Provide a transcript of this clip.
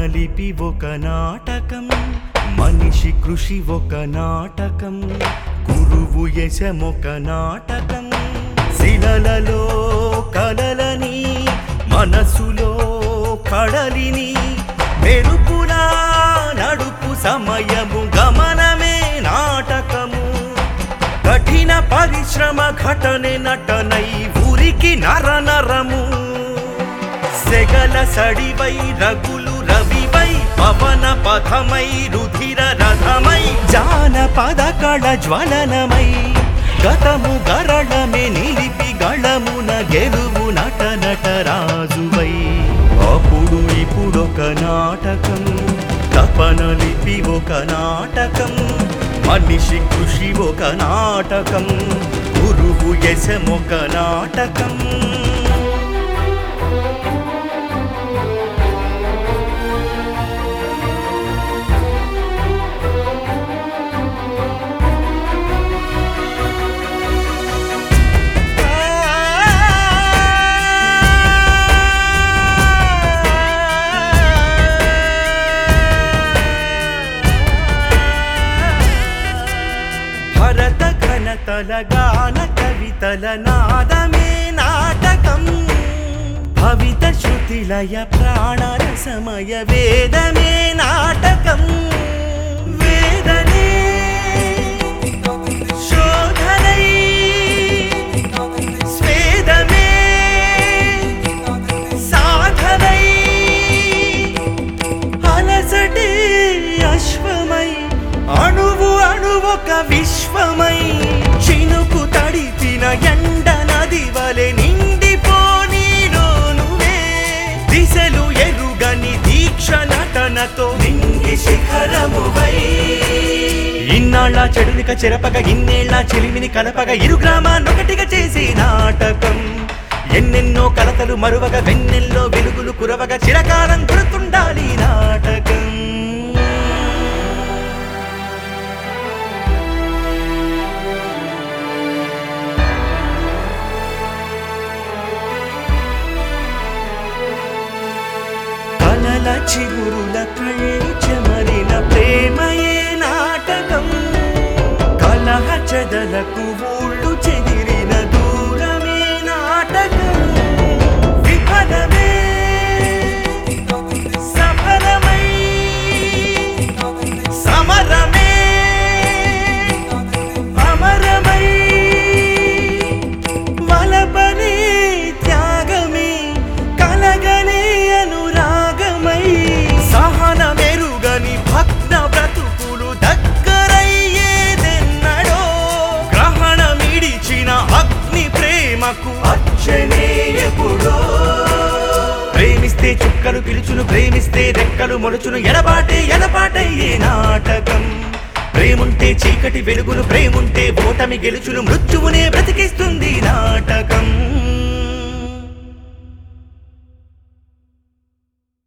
తపనలిపి ఒక నాటకం మనిషి కృషి ఒక నాటకం గురువు యశమొక నాటకం శిలలలో కలలని మనసులో కడలిని మెరుపులా నడుపు సమయము గమనమే నాటకము కఠిన పరిశ్రమ ఘటనే నటనై ఊరికి నర నరము సెగల సడివై రగులు రవివై పవన పథమై రుధిర రథమై జానపద కళ జ్వలనమై గతము గరళమే నిలిపి గళమున గెలువు నట నటరాజువై అప్పుడు ఇప్పుడొక నాటకం తపనలిపి ఒక నాటకం మనిషి కృషి ఒక నాటకం గురువు యశమొక నాటకం భరత ఘనతల గాన కవితల నాదమే నాటకం భవిత శృతిలయ ప్రాణరసమయ వేదమే నాటకం వేదనే శోధనై స్వేదమే సాధనై అలసటే అశ్వమై అణువు అణువొక విశ్వమై చినుకు తడిపిన ఎండ నది వలె నిండిపోనీలోనువే దిశలు ఎరుగని దీక్ష నటనతో నింగి శిఖరమువై ఇన్నాళ్ళ చెడునిక చెరపగ ఇన్నేళ్ళ చెలిమిని కలపగ ఇరు గ్రామాన్నొకటిగా చేసి నాటకం ఎన్నెన్నో కలతలు మరువగ వెన్నెల్లో వెలుగులు కురవగ చిరకాలం గుర్తుండాలి ఈ నాటకం కలల చిగురుల కళ్ళి చెమరిన ప్రేమయే నాటకం కలహ చెదలకు ఊళ్ళు చెదిరిన దూరమే నాటకం విఫలమే సఫలమై సమరమే అమరమై వలపనే త్యాగమే కలగనే అనురాగమై సహన మెరుగని భక్త బ్రతుకులు దగ్గరయ్యేదెన్నడో గ్రహణమిడిచిన అగ్ని ప్రేమకు అచ్చనే ఎప్పుడో ప్రేమిస్తే చుక్కలు పిలుచును ప్రేమిస్తే రెక్కలు మొలుచును ఎడబాటే ఎడబాటయ్యే నాటకం ప్రేముంటే చీకటి వెలుగును ప్రేముంటే ఓటమి గెలుచును మృత్యువునే బ్రతికిస్తుంది నాటకం